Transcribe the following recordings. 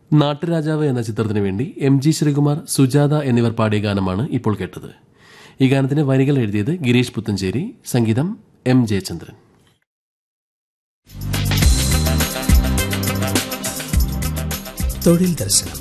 നാട്ടുരാജാവ് എന്ന ചിത്രത്തിനു വേണ്ടി എം ജി ശ്രീകുമാർ സുജാത എന്നിവർ പാടിയ ഗാനമാണ് ഇപ്പോൾ കേട്ടത് ഈ ഗാനത്തിന് വരികൾ എഴുതിയത് ഗിരീഷ് പുത്തഞ്ചേരി സംഗീതം എം ജയചന്ദ്രൻ തൊഴിൽ ദർശനം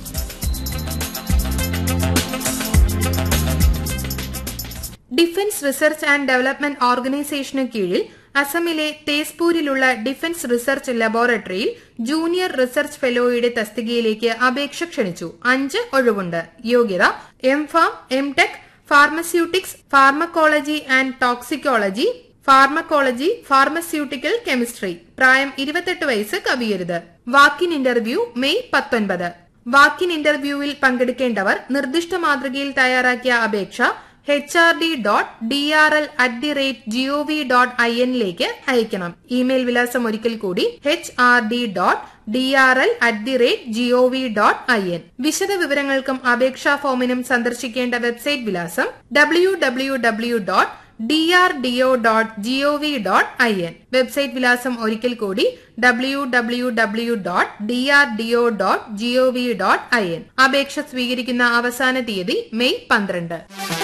ഡിഫൻസ് റിസർച്ച് ആൻഡ് ഡെവലപ്മെന്റ് ഓർഗനൈസേഷനു കീഴിൽ അസമിലെ തേസ്പൂരിലുള്ള ഡിഫൻസ് റിസർച്ച് ലബോറട്ടറിയിൽ ജൂനിയർ റിസർച്ച് ഫെലോയുടെ തസ്തികയിലേക്ക് അപേക്ഷ ക്ഷണിച്ചു അഞ്ച് ഒഴിവുണ്ട് യോഗ്യത M Pharm M Tech pharmaceutics pharmacology and toxicology pharmacology pharmaceutical chemistry പ്രായം ഇരുപത്തെട്ട് വയസ്സ് കവിയരുത് വാക്കിൻ ഇന്റർവ്യൂ മെയ് പത്തൊൻപത് വാക്കിൻ ഇന്റർവ്യൂവിൽ പങ്കെടുക്കേണ്ടവർ നിർദ്ദിഷ്ട മാതൃകയിൽ തയ്യാറാക്കിയ അപേക്ഷ H R D dot D R L at the rate GOV dot I എന്നിലേക്ക് അയക്കണം ഇമെയിൽ വിലാസം ഒരിക്കൽ കൂടി H R D dot D R L at the rate GOV dot I N വിശദ വിവരങ്ങൾക്കും അപേക്ഷാ ഫോമിനും സന്ദർശിക്കേണ്ട വെബ്സൈറ്റ് വിലാസം W W W dot D R D O dot GOV dot I N website വിലാസം ഒരിക്കൽ കൂടി W W W dot D R D O dot GOV dot I N അപേക്ഷ സ്വീകരിക്കുന്ന അവസാന തീയതി മെയ് പന്ത്രണ്ട്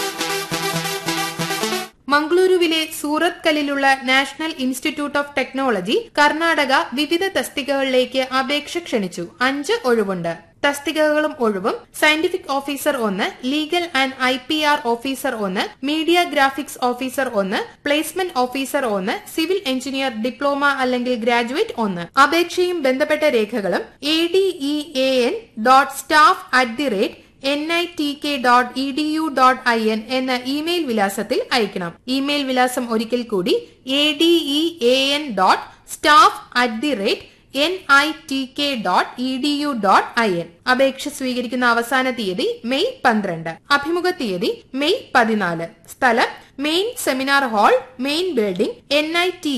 മംഗളൂരുവിലെ സൂറത്ത് കല്ലിലുള്ള national institute of technology Karnataka വിവിധ തസ്തികകളിലേക്ക് അപേക്ഷ ക്ഷണിച്ചു അഞ്ച് ഒഴിവുണ്ട് തസ്തികകളും ഒഴിവും സയന്റിഫിക് ഓഫീസർ ഒന്ന് legal and I P R officer ഒന്ന് മീഡിയ ഗ്രാഫിക്സ് ഓഫീസർ ഒന്ന് പ്ലേസ്മെന്റ് ഓഫീസർ ഒന്ന് സിവിൽ എഞ്ചിനീയർ ഡിപ്ലോമ അല്ലെങ്കിൽ ഗ്രാജുവേറ്റ് ഒന്ന് അപേക്ഷയും ബന്ധപ്പെട്ട രേഖകളും A D E A N dot staff at the rate N I T K dot E D U dot I N എന്ന email വിലാസത്തിൽ അയക്കണം ഇമെയിൽ വിലാസം ഒരിക്കൽ കൂടി A D E A N dot staff at the rate N I T K dot E D U dot I N അപേക്ഷ സ്വീകരിക്കുന്ന അവസാന തീയതി മെയ് പന്ത്രണ്ട് അഭിമുഖ തീയതി മെയ് പതിനാല് സ്ഥലം main seminar hall main building N I T